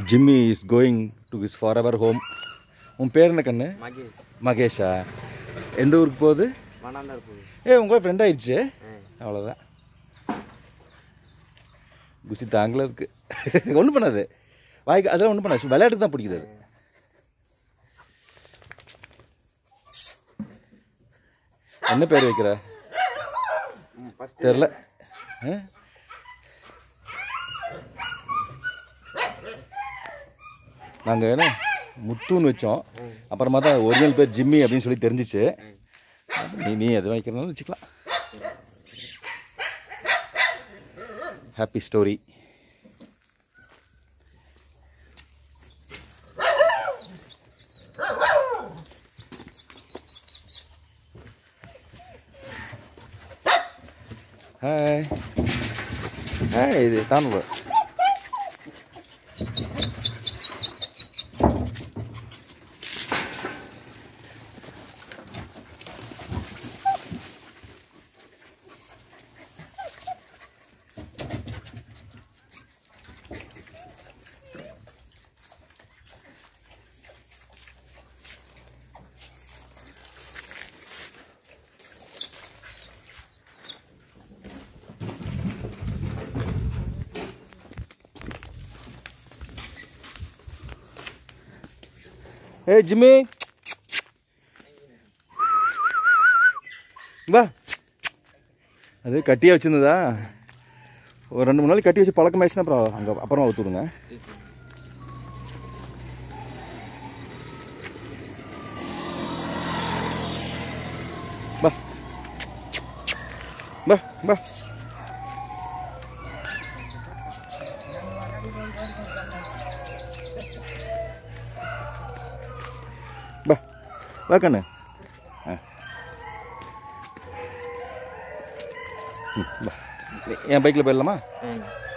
Jimmy is going to his forever home உன் பேர் என்ன கண்ணு மகேஷ் மகேஷா எந்த ஊருக்கு போகுது மணாந்தார் போகுது ஏ உங்களோட ஃப்ரெண்ட் ஆயிடுச்சு ஆ அவ்வளோதான் குசி தாங்களே இருக்கு ஒன்றும் பண்ணாது வாய்க்கு அதெல்லாம் ஒன்றும் பண்ணாது விளையாட்டுக்கு தான் பிடிக்குது அது என்ன பேர் வைக்கிற ஃபஸ்ட்டு தெரில நாங்கள் என்ன முத்துன்னு வச்சோம் அப்புறமா தான் ஒரிஜினல் பேர் ஜிம்மி அப்படின்னு சொல்லி தெரிஞ்சிச்சு நீ நீ எது வைக்கிறனாலும் வச்சுக்கலாம் ஹாப்பி ஸ்டோரி ஹாய் ஹாய் இது தான் ஏ ஜிம்மி வா அது கட்டியே வச்சிருந்ததா ஒரு ரெண்டு மூணு நாள் கட்டி வச்சு பழக்கம் ஆயிடுச்சுன்னா அப்புறம் அங்கே அப்புறமா ஊற்றி விடுங்க வா வா வா வா வா கண்ணு ஆ ம், வா என் பைக்கில் போயிடலாமா ம்